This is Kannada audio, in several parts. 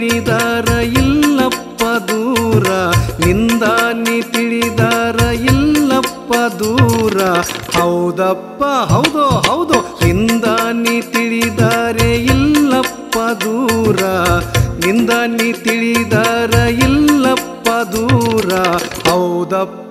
ತಿಳಿದಾರ ಇಲ್ಲಪ್ಪ ದೂರ ನಿಂದ ನೀ ತಿಳಿದಾರ ಇಲ್ಲಪ್ಪ ದೂರ ಹೌದಪ್ಪ ಹೌದು ಹೌದು ನಿಂದ ನೀ ತಿಳಿದಾರೆ ಇಲ್ಲಪ್ಪ ದೂರ ನಿಂದ ನೀ ತಿಳಿದಾರ ಇಲ್ಲಪ್ಪ ದೂರ ಹೌದಪ್ಪ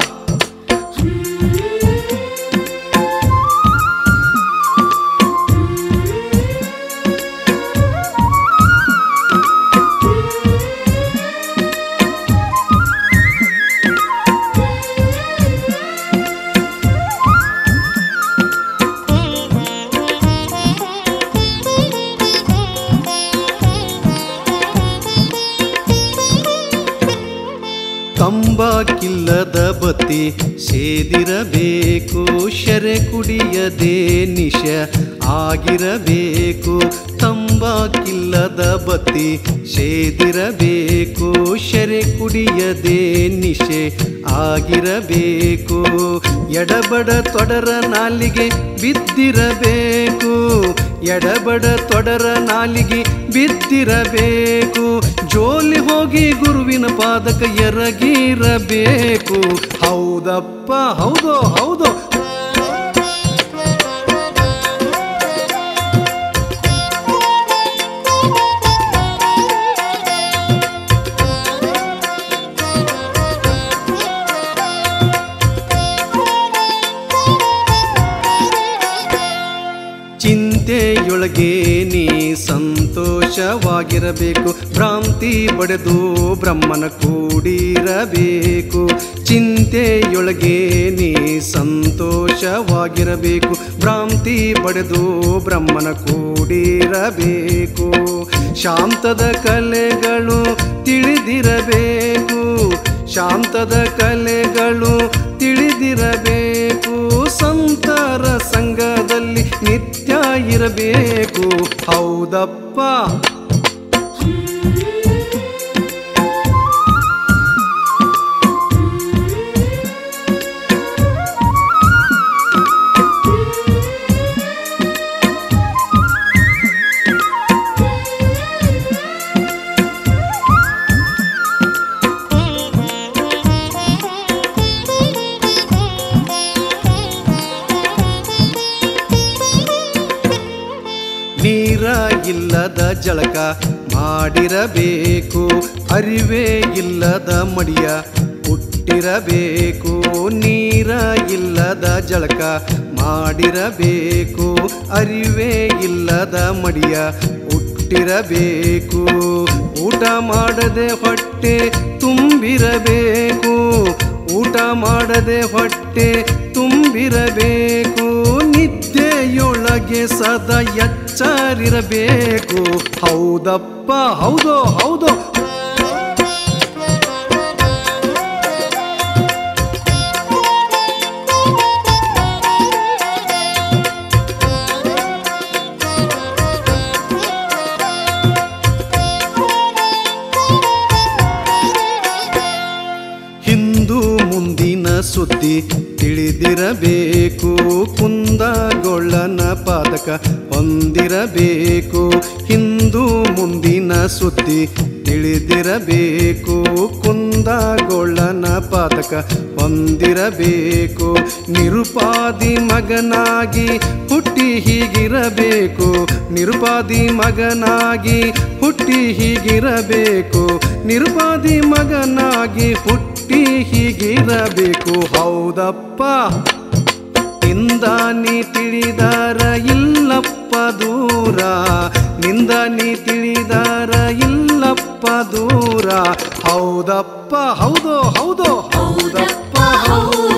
ತಂಬಾಕಿಲ್ಲದ ಬತ್ತಿ ಸೇದಿರಬೇಕು ಶರೆ ಕುಡಿಯದೆ ನಿಶ ಆಗಿರಬೇಕು ತಂಬಾಕಿಲ್ಲದ ಬತ್ತಿ ಸೇದಿರಬೇಕು ಶರೆ ಕುಡಿಯದೆ ನಿಶೆ ಆಗಿರಬೇಕು ಎಡಬಡ ತೊಡರ ನಾಲಿಗೆ ಬಿದ್ದಿರಬೇಕು ಎಡಬಡ ತೊಡರ ನಾಲಿಗೆ ಬಿದ್ದಿರಬೇಕು ಜೋಲಿ ಹೋಗಿ ಗುರುವಿನ ಪಾದಕ ಎರಗಿರಬೇಕು ಹೌದಪ್ಪ ಹೌದು ಹೌದು ಚಿಂತೆಯೊಳಗೆ ನೀ ಸಂತೋಷವಾಗಿರಬೇಕು ಭ್ರಾಂತಿ ಬಡೆದು ಬ್ರಹ್ಮನ ಕೂಡಿರಬೇಕು ಚಿಂತೆಯೊಳಗೆ ನೀ ಸಂತೋಷವಾಗಿರಬೇಕು ಭ್ರಾಂತಿ ಬಡೆದು ಬ್ರಹ್ಮನ ಕೂಡಿರಬೇಕು ಶಾಂತದ ಕಲೆಗಳು ತಿಳಿದಿರಬೇಕು ಶಾಂತದ ಕಲೆಗಳು ತಿಳಿದಿರಬೇಕು ಸಂತರ ಸಂಘದಲ್ಲಿ ನಿತ್ಯ ಇರಬೇಕು ಹೌದಪ್ಪ ನೀರ ಇಲ್ಲದ ಜಳಕ ಮಾಡಿರಬೇಕು ಅರಿವೇ ಇಲ್ಲದ ಮಡಿಯ ಹುಟ್ಟಿರಬೇಕು ನೀರ ಇಲ್ಲದ ಜಳಕ ಮಾಡಿರಬೇಕು ಅರಿವೇ ಇಲ್ಲದ ಮಡಿಯ ಹುಟ್ಟಿರಬೇಕು ಊಟ ಮಾಡದೆ ಹೊಟ್ಟೆ ತುಂಬಿರಬೇಕು ಊಟ ಮಾಡದೆ ಹೊಟ್ಟೆ ತುಂಬಿರಬೇಕು ನಿದ್ದೆಯೊಳಗೆ ಸದಾ ಎಚ್ಚರಿರಬೇಕು ಹೌದಪ್ಪ ಹೌದು ಹೌದು ಹಿಂದು ಮುಂದಿನ ಸುದ್ದಿ ತಿಳಿದಿರಬೇಕು ಕುಂದಗೊಳ್ಳನ ಪಾದಕ ಹೊಂದಿರಬೇಕು ಹಿಂದು ಮುಂದಿನ ಸುದ್ದಿ ತಿಳಿದಿರಬೇಕು ಕುಂದಗೊಳ್ಳನ ಪಾದಕ ಹೊಂದಿರಬೇಕು ನಿರುಪಾದಿ ಮಗನಾಗಿ ಹುಟ್ಟಿ ಹೀಗಿರಬೇಕು ನಿರುಪಾದಿ ಮಗನಾಗಿ ಹುಟ್ಟಿ ಹೀಗಿರಬೇಕು ನಿರುಪಾದಿ ಮಗನಾಗಿ ಹುಟ್ಟಿ ಹೀಗಿರಬೇಕು ಹೌದಪ್ಪ ನಿಂದ ನೀ ತಿಳಿದಾರ ಇಲ್ಲಪ್ಪ ದೂರ ನಿಂದ ನೀ ತಿಳಿದಾರ ಇಲ್ಲಪ್ಪ ದೂರ ಹೌದಪ್ಪ ಹೌದು ಹೌದು ಹೌದಪ್ಪ ಹೌದು